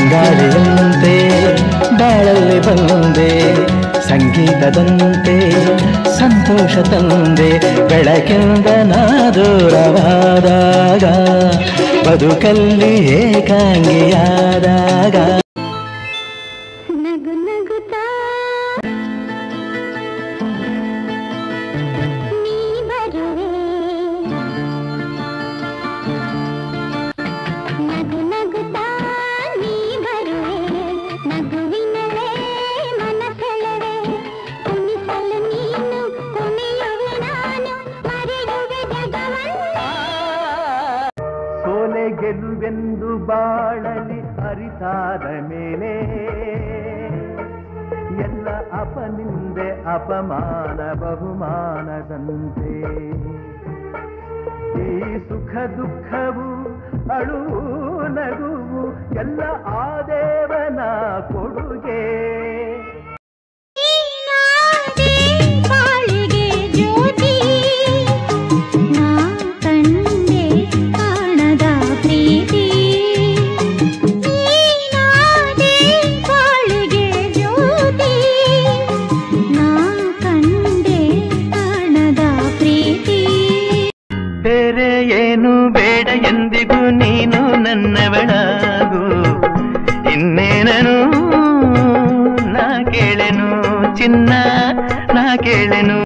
ತಂಗಾಳಿಯಂತೆ ಬಾಳಲ್ಲಿ ಬಂದೆ ಸಂಗೀತದಂತೆ ಸಂತೋಷ ತಂದೆ ಬೆಳಕಿಂದ ನಾ ದೂರವಾದಾಗ ಬದುಕಲ್ಲಿ ಏಕಾಂಗಿಯಾದಾಗ ನಗು ನಗುತ್ತಾ ನೀ ಬರುವೆ ನಗು ನಗುತ್ತಾ ನೀ ಬರುವೆ ನಗುವಿನಲೇ ಮನಸೆಳೆವೆ ಕುಣಿಸಲು ನೀನು ಕುಣಿಯುವೆ ನಾನು ಮರೆಯುವೆ ಜಗವನ್ನ ಸೋಲೆ ಗೆಲುವೆಂದು ಬಾಳಲಿ ಅರಿತಾದ ಮೇಲೆ ಎಲ್ಲ ಅಪನಿಂದೆ ಅಪಮಾನ ಬಹುಮಾನದಂತೆ ಈ ಸುಖ ದುಃಖವು ಅಳುವು ನಗುವು ಎಲ್ಲ ಆ ದೇವನ ಕೊಡುಗೆ ನೀನಾದೆ ಬಾಳಿಗೆ ಜ್ಯೋತಿ ನಾ ಕಂಡೆ ಕಾಣದ ಪ್ರೀತಿ ನೀನಾದೆ ಬಾಳಿಗೆ ಜ್ಯೋತಿ ನಾ ಕಂಡೆ ಕಾಣದ ಪ್ರೀತಿ ಬೇರೆ ಏನು ಬೇಡ ಎಂದಿಗೂ ನೀನು ನನ್ನವಳಾಗು ಇನ್ನೇನನು ನಾ ಕೇಳೆನು ಚಿನ್ನ ನಾ ಕೇಳೆನು